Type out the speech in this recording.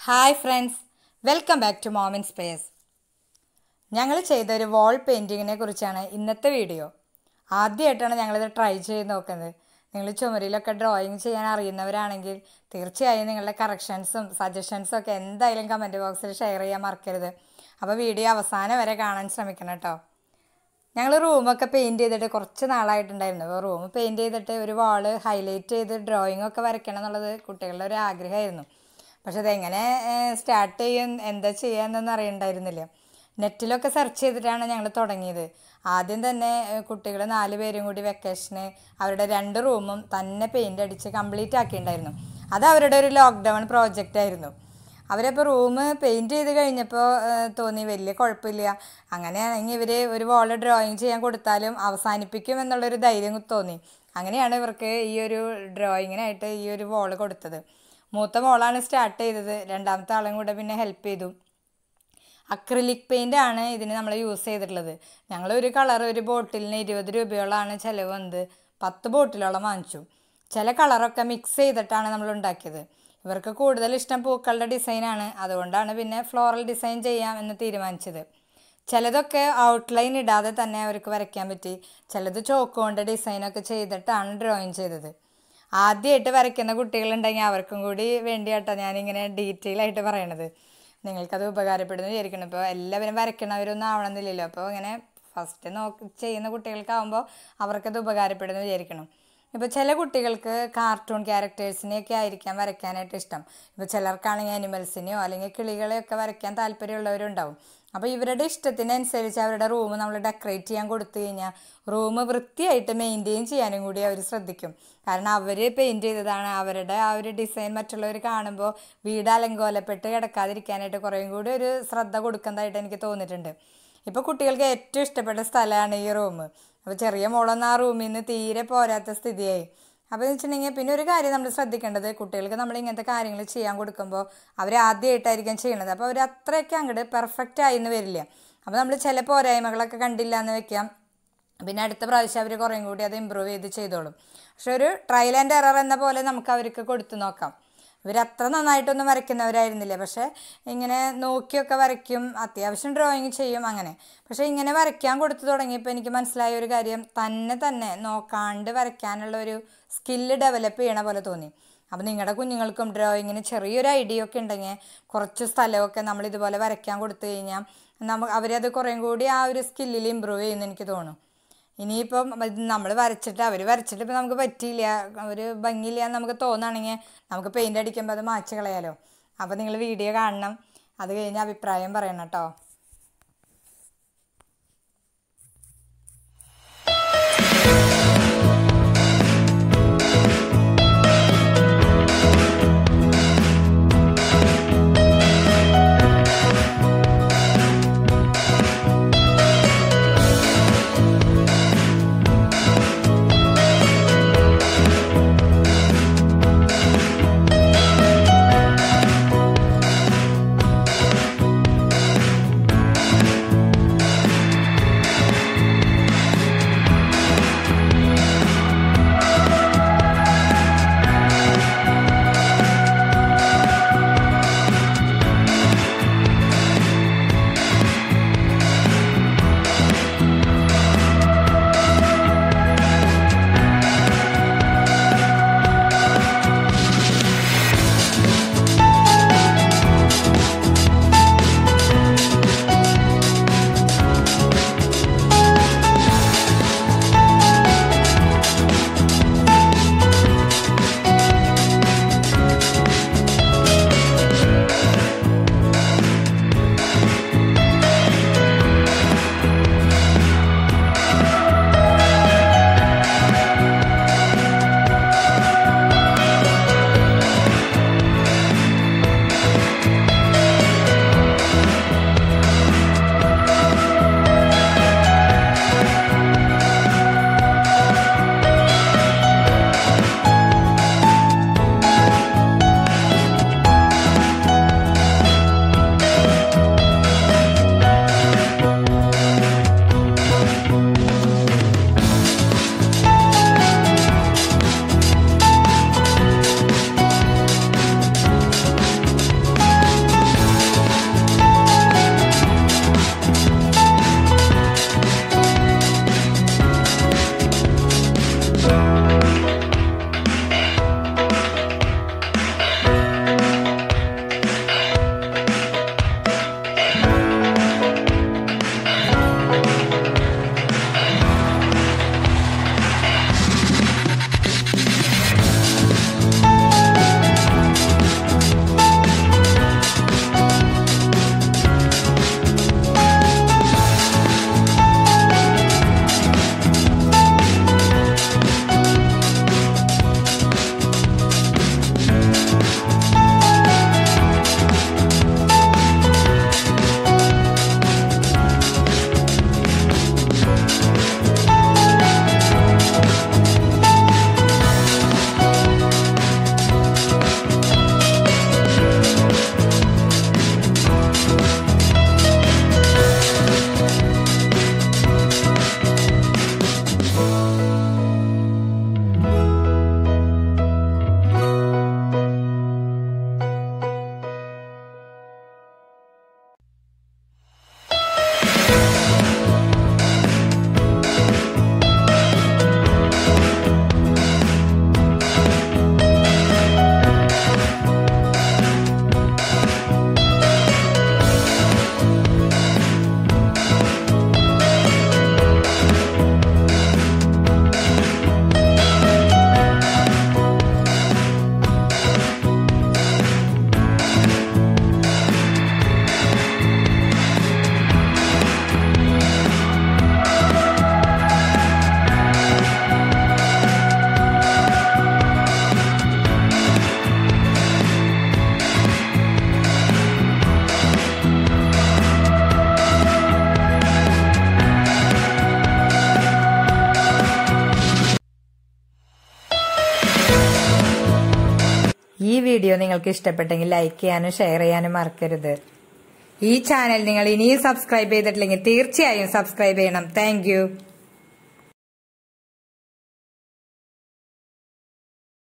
hi friends welcome back to Moman Space ഞങ്ങൾ ചെയ്ത ഒരു വാൾ പെയിൻറ്റിങ്ങിനെ കുറിച്ചാണ് ഇന്നത്തെ വീഡിയോ ആദ്യമായിട്ടാണ് ഞങ്ങളിത് ട്രൈ ചെയ്ത് നോക്കുന്നത് നിങ്ങൾ ചുമരിലൊക്കെ ഡ്രോയിങ് ചെയ്യാൻ അറിയുന്നവരാണെങ്കിൽ തീർച്ചയായും നിങ്ങളുടെ കറക്ഷൻസും സജഷൻസും ഒക്കെ എന്തായാലും കമൻറ്റ് ബോക്സിൽ ഷെയർ ചെയ്യാൻ മറക്കരുത് അപ്പോൾ വീഡിയോ അവസാനം വരെ കാണാൻ ശ്രമിക്കണം കേട്ടോ ഞങ്ങൾ റൂമൊക്കെ പെയിൻറ്റ് ചെയ്തിട്ട് കുറച്ച് നാളായിട്ടുണ്ടായിരുന്നു അപ്പോൾ റൂം പെയിൻറ്റ് ചെയ്തിട്ട് ഒരു വാള് ഹൈലൈറ്റ് ചെയ്ത് ഡ്രോയിങ് ഒക്കെ വരയ്ക്കണം എന്നുള്ളത് കുട്ടികളുടെ ഒരു ആഗ്രഹമായിരുന്നു പക്ഷെ അതെങ്ങനെ സ്റ്റാർട്ട് ചെയ്യും എന്താ ചെയ്യാന്നൊന്നും അറിയണ്ടായിരുന്നില്ല നെറ്റിലൊക്കെ സെർച്ച് ചെയ്തിട്ടാണ് ഞങ്ങൾ തുടങ്ങിയത് ആദ്യം തന്നെ കുട്ടികൾ നാല് പേരും കൂടി വെക്കേഷന് അവരുടെ രണ്ട് റൂമും തന്നെ പെയിൻ്റ് അടിച്ച് കംപ്ലീറ്റ് ആക്കിയിട്ടുണ്ടായിരുന്നു അത് അവരുടെ ഒരു ലോക്ക്ഡൗൺ പ്രോജക്റ്റ് ആയിരുന്നു അവരപ്പോൾ റൂം പെയിൻറ്റ് ചെയ്ത് കഴിഞ്ഞപ്പോൾ തോന്നി വലിയ കുഴപ്പമില്ല അങ്ങനെയാണെങ്കിൽ ഇവർ ഒരു വോള് ഡ്രോയിങ് ചെയ്യാൻ കൊടുത്താലും അവസാനിപ്പിക്കും എന്നുള്ളൊരു ധൈര്യം തോന്നി അങ്ങനെയാണ് ഇവർക്ക് ഈ ഒരു ഡ്രോയിങ്ങിനായിട്ട് ഈ ഒരു വോള് കൊടുത്തത് മൂത്ത മോളാണ് സ്റ്റാർട്ട് ചെയ്തത് രണ്ടാമത്തെ ആളും കൂടെ പിന്നെ ഹെൽപ്പ് ചെയ്തു അക്രിലിക് പെയിൻ്റ് ആണ് ഇതിന് നമ്മൾ യൂസ് ചെയ്തിട്ടുള്ളത് ഞങ്ങൾ ഒരു കളർ ഒരു ബോട്ടിലിന് ഇരുപത് രൂപയോളമാണ് ചിലവ് വന്നത് പത്ത് ബോട്ടിലോളം വാങ്ങിച്ചു ചില കളറൊക്കെ മിക്സ് ചെയ്തിട്ടാണ് നമ്മൾ ഉണ്ടാക്കിയത് ഇവർക്ക് കൂടുതൽ ഇഷ്ടം പൂക്കളുടെ ഡിസൈനാണ് അതുകൊണ്ടാണ് പിന്നെ ഫ്ലോറൽ ഡിസൈൻ ചെയ്യാം എന്ന് തീരുമാനിച്ചത് ചിലതൊക്കെ ഔട്ട്ലൈൻ ഇടാതെ തന്നെ അവർക്ക് വരയ്ക്കാൻ പറ്റി ചിലത് ചോക്ക് കൊണ്ട് ഡിസൈനൊക്കെ ചെയ്തിട്ടാണ് ഡ്രോയിങ് ചെയ്തത് ആദ്യമായിട്ട് വരയ്ക്കുന്ന കുട്ടികളുണ്ടെങ്കിൽ അവർക്കും കൂടി വേണ്ടിയാട്ടോ ഞാനിങ്ങനെ ഡീറ്റെയിൽ ആയിട്ട് പറയണത് നിങ്ങൾക്കത് ഉപകാരപ്പെടുന്നു വിചാരിക്കണം ഇപ്പോൾ എല്ലാവരും വരയ്ക്കണവരൊന്നും ആവണമെന്നില്ലല്ലോ അപ്പോൾ ഇങ്ങനെ ഫസ്റ്റ് നോക്കി ചെയ്യുന്ന കുട്ടികൾക്കാവുമ്പോൾ അവർക്കത് ഉപകാരപ്പെടുന്നു വിചാരിക്കണം ഇപ്പോൾ ചില കുട്ടികൾക്ക് കാർട്ടൂൺ ക്യാരക്ടേഴ്സിനെയൊക്കെ ആയിരിക്കാം വരയ്ക്കാനായിട്ട് ഇഷ്ടം ഇപ്പോൾ ചിലർക്കാണെങ്കിൽ അനിമൽസിനെയോ അല്ലെങ്കിൽ കിളികളെയൊക്കെ വരയ്ക്കാൻ താല്പര്യമുള്ളവരുണ്ടാവും അപ്പോൾ ഇവരുടെ ഇഷ്ടത്തിനനുസരിച്ച് അവരുടെ റൂം നമ്മൾ ഡെക്കറേറ്റ് ചെയ്യാൻ കൊടുത്തു കഴിഞ്ഞാൽ റൂം വൃത്തിയായിട്ട് മെയിൻറ്റെയിൻ ചെയ്യാനും കൂടി അവർ ശ്രദ്ധിക്കും കാരണം അവർ പെയിൻറ്റ് ചെയ്തതാണ് അവരുടെ ആ ഒരു ഡിസൈൻ മറ്റുള്ളവർ കാണുമ്പോൾ വീട് അലങ്കോലപ്പെട്ട് കിടക്കാതിരിക്കാനായിട്ട് കുറേയും കൂടി ഒരു ശ്രദ്ധ കൊടുക്കുന്നതായിട്ട് എനിക്ക് തോന്നിയിട്ടുണ്ട് ഇപ്പോൾ കുട്ടികൾക്ക് ഏറ്റവും ഇഷ്ടപ്പെട്ട സ്ഥലമാണ് ഈ റൂം അപ്പോൾ ചെറിയ മോളൊന്നും ആ റൂമിൽ നിന്ന് തീരെ പോരാത്ത സ്ഥിതിയായി അപ്പോൾ എന്ന് വെച്ചിട്ടുണ്ടെങ്കിൽ പിന്നെ ഒരു കാര്യം നമ്മൾ ശ്രദ്ധിക്കേണ്ടത് കുട്ടികൾക്ക് നമ്മൾ ഇങ്ങനത്തെ കാര്യങ്ങൾ ചെയ്യാൻ കൊടുക്കുമ്പോൾ അവർ ആദ്യമായിട്ടായിരിക്കും ചെയ്യണത് അപ്പോൾ അവർ അത്രയൊക്കെ അങ്ങോട്ട് പെർഫെക്റ്റ് ആയി എന്ന് വരില്ല അപ്പോൾ നമ്മൾ ചില പോരായ്മകളൊക്കെ കണ്ടില്ല എന്ന് വെക്കാം പിന്നെ അടുത്ത പ്രാവശ്യം അവർ കുറേയും കൂടി അത് ഇമ്പ്രൂവ് ചെയ്ത് ചെയ്തോളും പക്ഷെ ഒരു ട്രയൽ ആൻഡ് എറർ എന്ന പോലെ നമുക്ക് അവർക്ക് കൊടുത്തു നോക്കാം ഇവരത്ര നന്നായിട്ടൊന്നും വരയ്ക്കുന്നവരായിരുന്നില്ല പക്ഷേ ഇങ്ങനെ നോക്കിയൊക്കെ വരയ്ക്കും അത്യാവശ്യം ഡ്രോയിങ് ചെയ്യും അങ്ങനെ പക്ഷേ ഇങ്ങനെ വരയ്ക്കാൻ കൊടുത്തു തുടങ്ങിയപ്പോൾ എനിക്ക് മനസ്സിലായ ഒരു കാര്യം തന്നെ തന്നെ നോക്കാണ്ട് വരയ്ക്കാനുള്ള ഒരു സ്കില്ല് ഡെവലപ്പ് ചെയ്യണ പോലെ തോന്നി അപ്പോൾ നിങ്ങളുടെ കുഞ്ഞുങ്ങൾക്കും ഡ്രോയിങ്ങിന് ചെറിയൊരു ഐഡിയ ഒക്കെ ഉണ്ടെങ്കിൽ കുറച്ച് സ്ഥലമൊക്കെ നമ്മൾ ഇതുപോലെ വരയ്ക്കാൻ കൊടുത്തു കഴിഞ്ഞാൽ നമുക്ക് അവരത് കുറേയും കൂടി ആ ഒരു സ്കില്ലിൽ ഇമ്പ്രൂവ് ചെയ്യുമെന്ന് എനിക്ക് തോന്നും ഇനിയിപ്പം നമ്മൾ വരച്ചിട്ട് അവർ വരച്ചിട്ട് ഇപ്പം നമുക്ക് പറ്റിയില്ല ഒരു ഭംഗിയില്ല എന്ന് നമുക്ക് തോന്നുകയാണെങ്കിൽ നമുക്ക് പെയിൻ്റ് അടിക്കുമ്പോൾ അത് മാച്ച് കളയാലോ അപ്പോൾ നിങ്ങൾ വീഡിയോ കാണണം അത് കഴിഞ്ഞ് അഭിപ്രായം പറയണം കേട്ടോ ഈ വീഡിയോ നിങ്ങൾക്ക് ഇഷ്ടപ്പെട്ടെങ്കിൽ ലൈക്ക് ചെയ്യാനും ഷെയർ ചെയ്യാനും മറക്കരുത് ഈ ചാനൽ നിങ്ങൾ ഇനിയും സബ്സ്ക്രൈബ് ചെയ്തിട്ടില്ലെങ്കിൽ തീർച്ചയായും സബ്സ്ക്രൈബ് ചെയ്യണം താങ്ക്